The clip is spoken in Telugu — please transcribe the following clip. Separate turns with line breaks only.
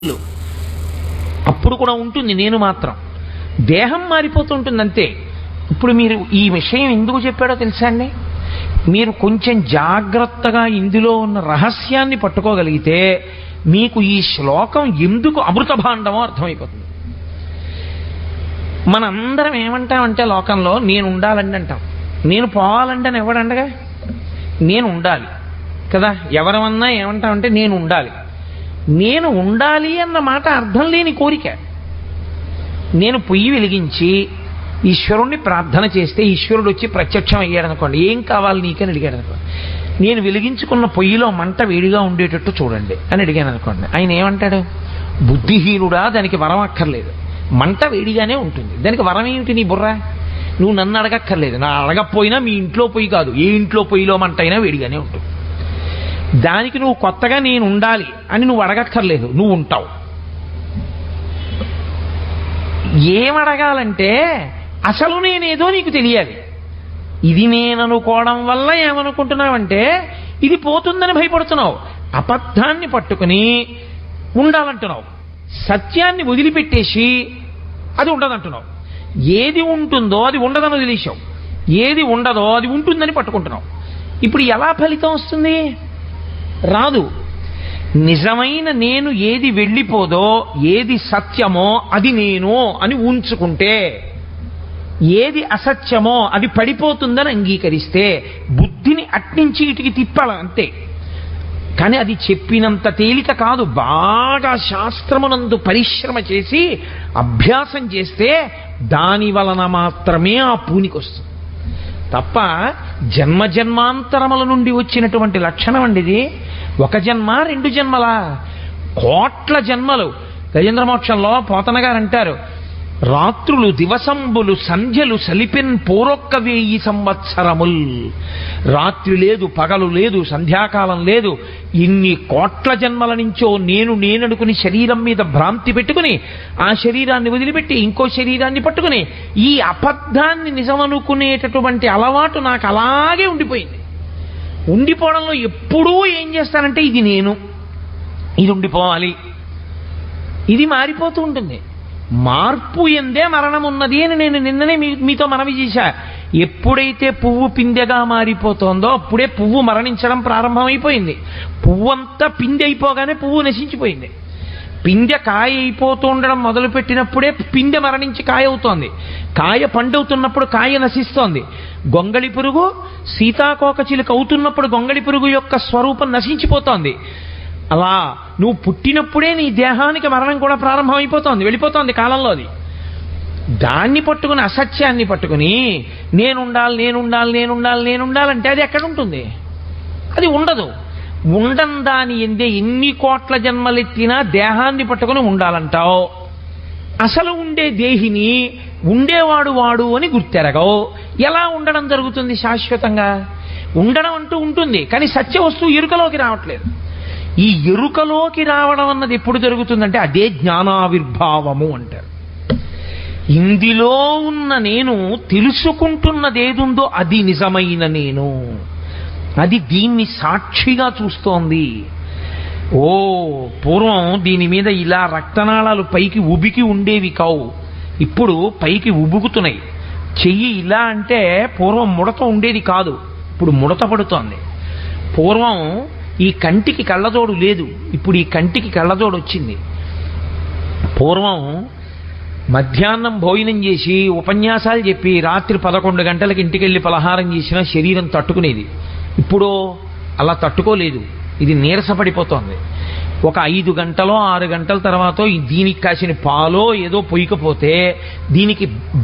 అప్పుడు కూడా ఉంటుంది నేను మాత్రం దేహం మారిపోతుంటుంది అంతే ఇప్పుడు మీరు ఈ విషయం ఎందుకు చెప్పాడో తెలుసా అండి మీరు కొంచెం జాగ్రత్తగా ఇందులో ఉన్న రహస్యాన్ని పట్టుకోగలిగితే మీకు ఈ శ్లోకం ఎందుకు అమృత భాండమో అర్థమైపోతుంది మనందరం ఏమంటామంటే లోకంలో నేను ఉండాలండి అంటాం నేను పోవాలంటే అని ఎవడండగా నేను ఉండాలి కదా ఎవరమన్నా ఏమంటామంటే నేను ఉండాలి నేను ఉండాలి అన్న మాట అర్థం లేని కోరిక నేను పొయ్యి వెలిగించి ఈశ్వరుణ్ణి ప్రార్థన చేస్తే ఈశ్వరుడు వచ్చి ప్రత్యక్షం అయ్యాడు అనుకోండి ఏం కావాలి నీకని అడిగాడు అనుకోండి నేను వెలిగించుకున్న పొయ్యిలో మంట వేడిగా ఉండేటట్టు చూడండి అని అడిగాను అనుకోండి ఆయన ఏమంటాడు బుద్ధిహీనుడా దానికి వరం అక్కర్లేదు మంట వేడిగానే ఉంటుంది దానికి వరం ఏమిటి నీ బుర్ర నువ్వు నన్ను అడగక్కర్లేదు నా అడగకపోయినా మీ ఇంట్లో పొయ్యి కాదు ఏ ఇంట్లో పొయ్యిలో మంట అయినా వేడిగానే ఉంటుంది దానికి నువ్వు కొత్తగా నేను ఉండాలి అని నువ్వు అడగక్కర్లేదు నువ్వు ఉంటావు ఏమడగాలంటే అసలు నేనేదో నీకు తెలియాలి ఇది నేను అనుకోవడం వల్ల ఏమనుకుంటున్నావంటే ఇది పోతుందని భయపడుతున్నావు అబద్ధాన్ని పట్టుకుని ఉండాలంటున్నావు సత్యాన్ని వదిలిపెట్టేసి అది ఉండదంటున్నావు ఏది ఉంటుందో అది ఉండదని వదిలేసావు ఏది ఉండదో అది ఉంటుందని పట్టుకుంటున్నావు ఇప్పుడు ఎలా ఫలితం వస్తుంది రాదు నిజమైన నేను ఏది వెళ్ళిపోదో ఏది సత్యమో అది నేను అని ఉంచుకుంటే ఏది అసత్యమో అది పడిపోతుందని అంగీకరిస్తే బుద్ధిని అట్నుంచి ఇటుకి తిప్పాలి అంతే కానీ అది చెప్పినంత తేలిక కాదు బాగా శాస్త్రమునందు పరిశ్రమ చేసి అభ్యాసం చేస్తే దాని వలన మాత్రమే ఆ పూనికొస్తుంది తప్ప జన్మ జన్మాంతరముల నుండి వచ్చినటువంటి లక్షణం అండి ఇది ఒక జన్మ రెండు జన్మలా కోట్ల జన్మలు గజేంద్రమోక్షంలో పోతన గారు అంటారు రాత్రులు దివసంబులు సంధ్యలు సలిపెన్ పూరొక్క వేయి సంవత్సరముల్ రాత్రి లేదు పగలు లేదు సంధ్యాకాలం లేదు ఇన్ని కోట్ల జన్మల నుంచో నేను నేననుకుని శరీరం మీద భ్రాంతి పెట్టుకుని ఆ శరీరాన్ని వదిలిపెట్టి ఇంకో శరీరాన్ని పట్టుకుని ఈ అబద్ధాన్ని నిజమనుకునేటటువంటి అలవాటు నాకు అలాగే ఉండిపోయింది ఉండిపోవడంలో ఎప్పుడూ ఏం చేస్తానంటే ఇది నేను ఇది ఉండిపోవాలి ఇది మారిపోతూ ఉంటుంది మార్పు ఎందే మరణం ఉన్నది అని నేను నిన్ననే మీ మీతో మనవి చేశా ఎప్పుడైతే పువ్వు పిందెగా మారిపోతుందో అప్పుడే పువ్వు మరణించడం ప్రారంభమైపోయింది పువ్వు అంతా పిందె అయిపోగానే పువ్వు నశించిపోయింది పిందె కాయ అయిపోతూ ఉండడం మొదలుపెట్టినప్పుడే పిందె మరణించి కాయ అవుతోంది కాయ పండవుతున్నప్పుడు కాయ నశిస్తోంది గొంగళి పురుగు సీతాకోక చిలుక అవుతున్నప్పుడు గొంగళి పురుగు యొక్క స్వరూపం నశించిపోతోంది అలా నువ్వు పుట్టినప్పుడే నీ దేహానికి మరణం కూడా ప్రారంభమైపోతోంది వెళ్ళిపోతోంది కాలంలో అది దాన్ని పట్టుకుని అసత్యాన్ని పట్టుకుని నేనుండాలి నేనుండాలి నేనుండాలి నేనుండాలంటే అది ఎక్కడ ఉంటుంది అది ఉండదు ఉండం దాని ఎందే ఎన్ని కోట్ల జన్మలెత్తినా దేహాన్ని పట్టుకుని ఉండాలంటావు అసలు ఉండే దేహిని ఉండేవాడు వాడు అని గుర్తెరగవు ఎలా ఉండడం జరుగుతుంది శాశ్వతంగా ఉండడం అంటూ ఉంటుంది కానీ సత్య వస్తువు ఎరుకలోకి రావట్లేదు ఈ ఎరుకలోకి రావడం అన్నది ఎప్పుడు జరుగుతుందంటే అదే జ్ఞానావిర్భావము అంటారు ఇందులో ఉన్న నేను తెలుసుకుంటున్నదేదుందో అది నిజమైన నేను అది దీన్ని సాక్షిగా చూస్తోంది ఓ పూర్వం దీని మీద ఇలా రక్తనాళాలు పైకి ఉబికి ఉండేవి కావు ఇప్పుడు పైకి ఉబుకుతున్నాయి చెయ్యి ఇలా అంటే పూర్వం ముడత ఉండేది కాదు ఇప్పుడు ముడత పడుతోంది పూర్వం ఈ కంటికి కళ్ళజోడు లేదు ఇప్పుడు ఈ కంటికి కళ్ళజోడు వచ్చింది పూర్వం మధ్యాహ్నం భోజనం చేసి ఉపన్యాసాలు చెప్పి రాత్రి పదకొండు గంటలకు ఇంటికెళ్ళి పలహారం చేసినా శరీరం తట్టుకునేది ఇప్పుడు అలా తట్టుకోలేదు ఇది నీరసపడిపోతోంది ఒక ఐదు గంటలో ఆరు గంటల తర్వాత దీనికి కాసిన పాలో ఏదో పొయ్యకపోతే దీనికి